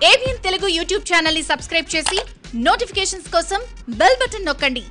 ABN Telugu YouTube channel ని subscribe చేసి notifications కోసం బెల్ బటన్ నొక్కండి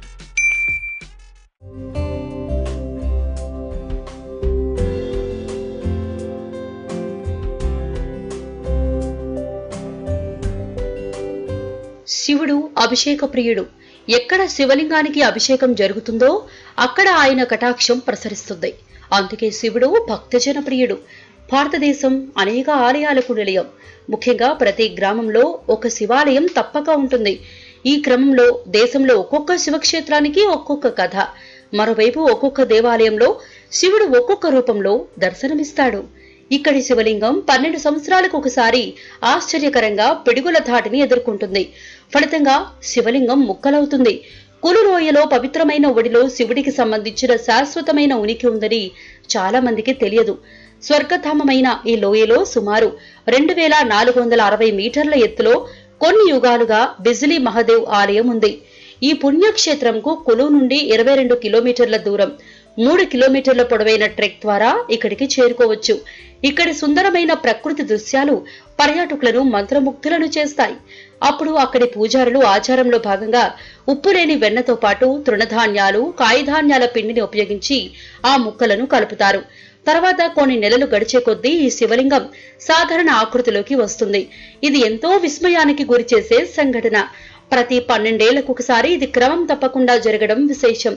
శివుడు అభిషేక ప్రియుడు ఎక్కడ శివలింగానికి అభిషేకం జరుగుతుందో అక్కడ ఆయన కటాక్షం ప్రసరిస్తుంది అందుకే శివుడు భక్తజన ప్రియుడు భారతదేశం అనేక ఆలయాలకు నిలయం ముఖ్యంగా ప్రతి గ్రామంలో ఒక శివాలయం తప్పక ఉంటుంది ఈ క్రమంలో దేశంలో ఒక్కొక్క శివక్షేత్రానికి ఒక్కొక్క కథ మరోవైపు ఒక్కొక్క దేవాలయంలో శివుడు ఒక్కొక్క రూపంలో దర్శనమిస్తాడు ఇక్కడి శివలింగం పన్నెండు సంవత్సరాలకు ఒకసారి ఆశ్చర్యకరంగా పిడుగుల ధాటిని ఎదుర్కొంటుంది ఫలితంగా శివలింగం ముక్కలవుతుంది కులులోయలో పవిత్రమైన ఒడిలో శివుడికి సంబంధించిన శాశ్వతమైన ఉనికి ఉందని చాలా మందికి తెలియదు స్వర్గధామమైన ఈ లోయలో సుమారు రెండు వేల నాలుగు వందల అరవై మీటర్ల ఎత్తులో కొన్ని యుగాలుగా బిజిలీ మహదేవ్ ఆలయం ఉంది ఈ పుణ్యక్షేత్రంకు కులు నుండి ఇరవై రెండు కిలోమీటర్ల దూరం మూడు కిలోమీటర్ల పొడవైన ట్రెక్ ద్వారా ఇక్కడికి చేరుకోవచ్చు ఇక్కడి సుందరమైన ప్రకృతి దృశ్యాలు పర్యాటకులను మంత్రముగ్ధులను చేస్తాయి అప్పుడు అక్కడి పూజారులు ఆచారంలో భాగంగా ఉప్పు లేని వెన్నతో పాటు తృణధాన్యాలు కాయధాన్యాల పిండిని ఉపయోగించి ఆ ముక్కలను కలుపుతారు తర్వాత కొన్ని నెలలు గడిచే కొద్దీ ఈ శివలింగం సాధారణ ఆకృతిలోకి వస్తుంది ఇది ఎంతో విస్మయానికి గురి చేసే సంఘటన ప్రతి పన్నెండేళ్లకు ఒకసారి ఇది క్రమం తప్పకుండా జరగడం విశేషం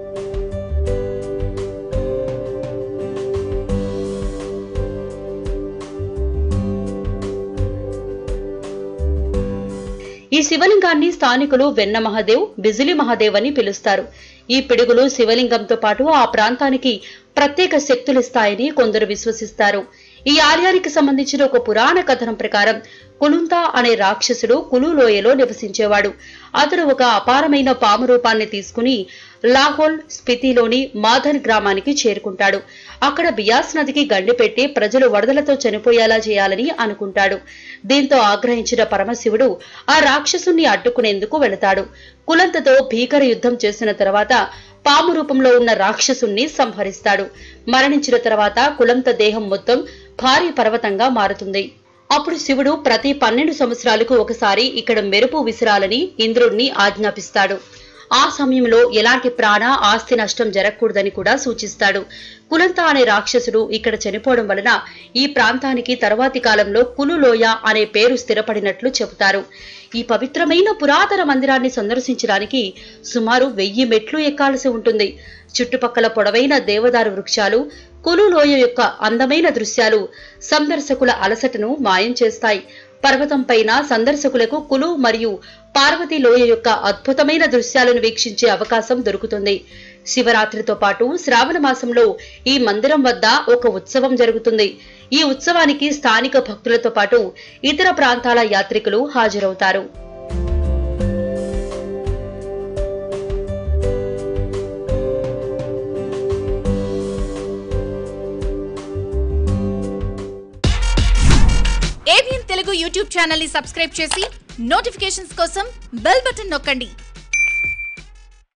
ఈ శివలింగాన్ని స్థానికులు వెన్న మహాదేవ్ బిజిలి మహాదేవ్ అని పిలుస్తారు ఈ పిడుగులు శివలింగంతో పాటు ఆ ప్రాంతానికి ప్రత్యేక శక్తులిస్తాయని కొందరు విశ్వసిస్తారు ఈ ఆలయానికి సంబంధించిన ఒక పురాణ కథనం ప్రకారం కులుంత అనే రాక్షసుడు కులు లోయలో నివసించేవాడు అతడు ఒక అపారమైన పాము రూపాన్ని తీసుకుని లాహోల్ స్పితిలోని మాధర్ గ్రామానికి చేరుకుంటాడు అక్కడ బియాస్ నదికి గండి పెట్టి ప్రజలు వరదలతో చనిపోయేలా చేయాలని అనుకుంటాడు దీంతో ఆగ్రహించిన పరమశివుడు ఆ రాక్షసుని అడ్డుకునేందుకు వెళతాడు కులంతతో భీకర యుద్ధం చేసిన తర్వాత పాము రూపంలో ఉన్న రాక్షసుణ్ణి సంహరిస్తాడు మరణించిన తర్వాత కులంత దేహం మొత్తం భారీ పర్వతంగా మారుతుంది అప్పుడు శివుడు ప్రతి పన్నెండు సంవత్సరాలకు ఒకసారి ఇక్కడ మెరుపు విసిరాలని ఇంద్రుణ్ణి ఆజ్ఞాపిస్తాడు ఆ సమయంలో ఎలాంటి ప్రాణ ఆస్తి నష్టం జరగకూడదని కూడా సూచిస్తాడు కులంత అనే రాక్షసుడు ఇక్కడ చనిపోవడం వలన ఈ ప్రాంతానికి తర్వాతి కాలంలో కులులోయ అనే పేరు స్థిరపడినట్లు చెబుతారు ఈ పవిత్రమైన పురాతన మందిరాన్ని సందర్శించడానికి సుమారు వెయ్యి మెట్లు ఎక్కాల్సి ఉంటుంది చుట్టుపక్కల పొడవైన దేవదారు వృక్షాలు కులు లోయ యొక్క అందమైన దృశ్యాలు సందర్శకుల అలసటను మాయం చేస్తాయి పర్వతం పైన సందర్శకులకు కులు మరియు పార్వతీ లోయ యొక్క అద్భుతమైన దృశ్యాలను వీక్షించే అవకాశం దొరుకుతుంది శివరాత్రితో పాటు శ్రావణ మాసంలో ఈ మందిరం వద్ద ఒక ఉత్సవం జరుగుతుంది ఈ ఉత్సవానికి స్థానిక భక్తులతో పాటు ఇతర ప్రాంతాల యాత్రికులు హాజరవుతారు ఏబిఎన్ తెలుగు యూట్యూబ్ ఛానల్ ని సబ్స్క్రైబ్ చేసి నోటిఫికేషన్స్ కోసం బెల్ బటన్ నొక్కండి